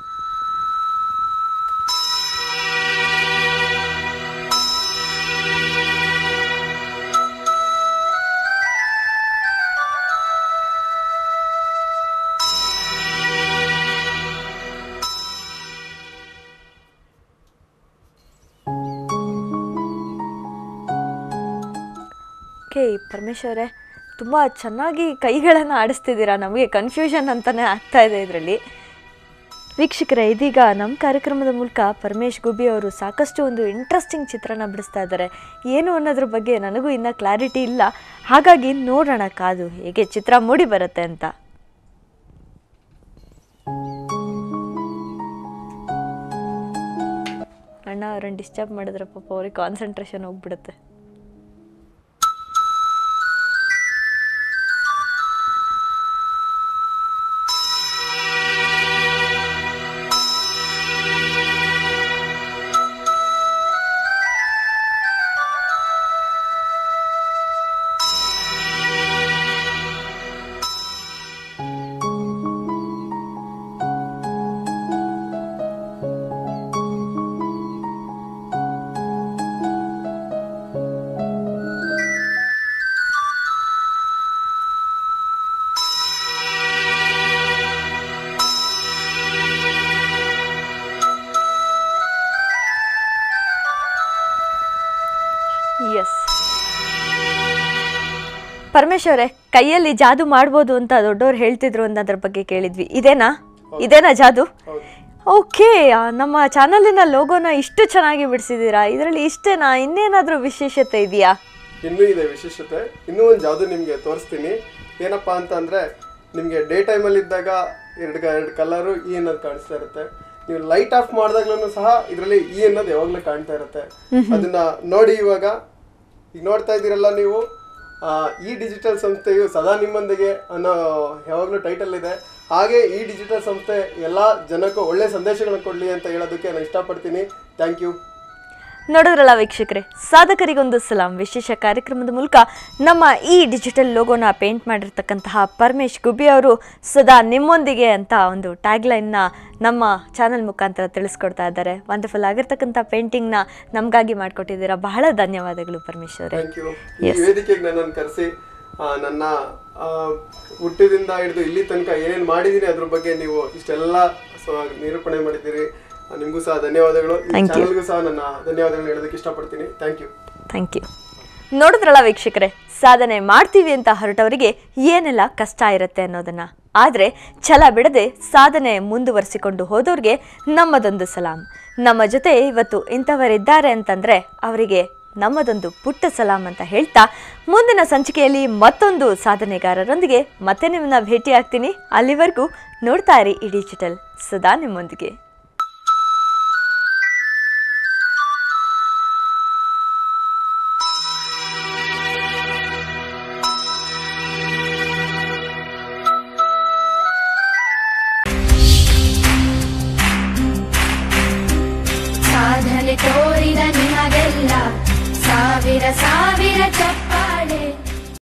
ಓಕೆ ಪರಮೇಶ್ ಅವರೇ ತುಂಬ ಚೆನ್ನಾಗಿ ಕೈಗಳನ್ನು ಆಡಿಸ್ತಿದ್ದೀರಾ ನಮಗೆ ಕನ್ಫ್ಯೂಷನ್ ಅಂತಲೇ ಆಗ್ತಾ ಇದೆ ಇದರಲ್ಲಿ ವೀಕ್ಷಕರೇ ಇದೀಗ ನಮ್ಮ ಕಾರ್ಯಕ್ರಮದ ಮೂಲಕ ಪರಮೇಶ್ ಗುಬ್ಬಿ ಅವರು ಸಾಕಷ್ಟು ಒಂದು ಇಂಟ್ರೆಸ್ಟಿಂಗ್ ಚಿತ್ರನ ಬಿಡಿಸ್ತಾ ಇದ್ದಾರೆ ಏನು ಅನ್ನೋದ್ರ ಬಗ್ಗೆ ನನಗೂ ಇನ್ನೂ ಕ್ಲಾರಿಟಿ ಇಲ್ಲ ಹಾಗಾಗಿ ನೋಡೋಣ ಕಾದು ಹೇಗೆ ಚಿತ್ರ ಮೂಡಿ ಬರುತ್ತೆ ಅಂತ ಅಣ್ಣ ಅವ್ರನ್ನ ಡಿಸ್ಟರ್ಬ್ ಮಾಡಿದ್ರೆ ಪಾಪ ಅವ್ರಿಗೆ ಕಾನ್ಸಂಟ್ರೇಷನ್ ಹೋಗ್ಬಿಡುತ್ತೆ ಎಸ್ ಪರಮೇಶ್ ಅವರೇ ಕೈಯಲ್ಲಿ ಜಾದು ಮಾಡ್ಬೋದು ಅಂತ ದೊಡ್ಡವ್ರು ಹೇಳ್ತಿದ್ರು ಅನ್ನೋದ್ರ ಬಗ್ಗೆ ಕೇಳಿದ್ವಿ ಇದೇನಾ ಇದೇನಾ ಜಾದು ಓಕೆ ನಮ್ಮ ಚಾನಲಿನ ಲೋಗೋನ ಇಷ್ಟು ಚೆನ್ನಾಗಿ ಬಿಡಿಸಿದ್ದೀರಾ ಇದರಲ್ಲಿ ಇಷ್ಟೇನಾ ಇನ್ನೇನಾದರೂ ವಿಶೇಷತೆ ಇದೆಯಾ ಇನ್ನೂ ಇದೆ ವಿಶೇಷತೆ ಇನ್ನೂ ಒಂದು ಯಾವುದು ನಿಮಗೆ ತೋರಿಸ್ತೀನಿ ಏನಪ್ಪ ಅಂತ ಅಂದರೆ ನಿಮಗೆ ಡೇ ಟೈಮಲ್ಲಿ ಇದ್ದಾಗ ಎರಡು ಎರಡು ಕಲರು ಇ ಅನ್ನೋದು ಕಾಣಿಸ್ತಾ ಇರುತ್ತೆ ನೀವು ಲೈಟ್ ಆಫ್ ಮಾಡಿದಾಗ್ಲೂ ಸಹ ಇದರಲ್ಲಿ ಇ ಅನ್ನೋದು ಯಾವಾಗಲೂ ಕಾಣ್ತಾ ಇರುತ್ತೆ ಅದನ್ನ ನೋಡಿ ಇವಾಗ ಈಗ ನೋಡ್ತಾ ಇದ್ದೀರಲ್ಲ ನೀವು ಆ, ಈ ಡಿಜಿಟಲ್ ಸಂಸ್ಥೆಯು ಸದಾ ನಿಮ್ಮೊಂದಿಗೆ ಅನ್ನೋ ಯಾವಾಗಲೂ ಟೈಟಲ್ ಇದೆ ಹಾಗೆ ಈ ಡಿಜಿಟಲ್ ಸಂಸ್ಥೆ ಎಲ್ಲ ಜನಕ್ಕೂ ಒಳ್ಳೆ ಸಂದೇಶಗಳನ್ನ ಕೊಡಲಿ ಅಂತ ಹೇಳೋದಕ್ಕೆ ನಾನು ಇಷ್ಟಪಡ್ತೀನಿ ಥ್ಯಾಂಕ್ ಯು ನೋಡಿದ್ರಲ್ಲ ವೀಕ್ಷಕರೇ ಸಾಧಕರಿಗೊಂದು ಸಲಾಂ ವಿಶೇಷ ಕಾರ್ಯಕ್ರಮದ ಮೂಲಕ ನಮ್ಮ ಈ ಡಿಜಿಟಲ್ ಲೋಗೋನ ಪೇಂಟ್ ಮಾಡಿರ್ತಕ್ಕಂತಹ ಪರಮೇಶ್ ಗುಬ್ಬಿ ಅವರು ಸದಾ ನಿಮ್ಮೊಂದಿಗೆ ಅಂತ ಒಂದು ಟ್ಯಾಗ್ಲೈನ್ನ ನಮ್ಮ ಚಾನಲ್ ಮುಖಾಂತರ ತಿಳಿಸ್ಕೊಡ್ತಾ ಇದ್ದಾರೆ ವಂಡರ್ಫುಲ್ ಆಗಿರ್ತಕ್ಕಂಥ ಪೇಂಟಿಂಗ್ನ ನಮಗಾಗಿ ಮಾಡಿಕೊಟ್ಟಿದ್ದೀರಾ ಬಹಳ ಧನ್ಯವಾದಗಳು ಪರಮೇಶ್ ಅವರೇ ಥ್ಯಾಂಕ್ ಯು ಈ ವೇದಿಕೆಗೆ ನನ್ನನ್ನು ಕರೆಸಿ ನನ್ನ ಆ, ಹುಟ್ಟಿದಿಂದ ಹಿಡಿದು ಇಲ್ಲಿ ತನಕ ಏನೇನು ಮಾಡಿದ್ದೀನಿ ಅದ್ರ ಬಗ್ಗೆ ನೀವು ಇಷ್ಟೆಲ್ಲ ಸ- ನಿರೂಪಣೆ ಮಾಡಿದ್ದೀರಿ ಆ, ನಿಮಗೂ ಸಹ ಧನ್ಯವಾದಗಳು ಚಾನಲ್ಗೂ ಸಹ ನನ್ನ ಧನ್ಯವಾದಗಳನ್ನ ಹೇಳೋದಕ್ಕೆ ಇಷ್ಟಪಡ್ತೀನಿ ಥ್ಯಾಂಕ್ ಯು ಥ್ಯಾಂಕ್ ಯು ನೋಡಿದ್ರಲ್ಲ ವೀಕ್ಷಕರೇ ಸಾಧನೆ ಮಾಡ್ತೀವಿ ಅಂತ ಹೊರಟವರಿಗೆ ಏನೆಲ್ಲ ಕಷ್ಟ ಇರುತ್ತೆ ಅನ್ನೋದನ್ನ ಆದರೆ ಛಲ ಬಿಡದೆ ಸಾಧನೆ ಮುಂದುವರಿಸಿಕೊಂಡು ಹೋದವ್ರಿಗೆ ನಮ್ಮದೊಂದು ಸಲಾಂ ನಮ್ಮ ಜೊತೆ ಇವತ್ತು ಇಂಥವರಿದ್ದಾರೆ ಅಂತಂದ್ರೆ ಅವರಿಗೆ ನಮ್ಮದೊಂದು ಪುಟ್ಟ ಸಲಾಂ ಅಂತ ಹೇಳ್ತಾ ಮುಂದಿನ ಸಂಚಿಕೆಯಲ್ಲಿ ಮತ್ತೊಂದು ಸಾಧನೆಗಾರರೊಂದಿಗೆ ಮತ್ತೆ ನಿಮ್ಮನ್ನ ಭೇಟಿ ಆಗ್ತೀನಿ ಅಲ್ಲಿವರೆಗೂ ನೋಡ್ತಾ ಇರಿ ಈ ಡಿಜಿಟಲ್ ಸದಾ ನಿಮ್ಮೊಂದಿಗೆ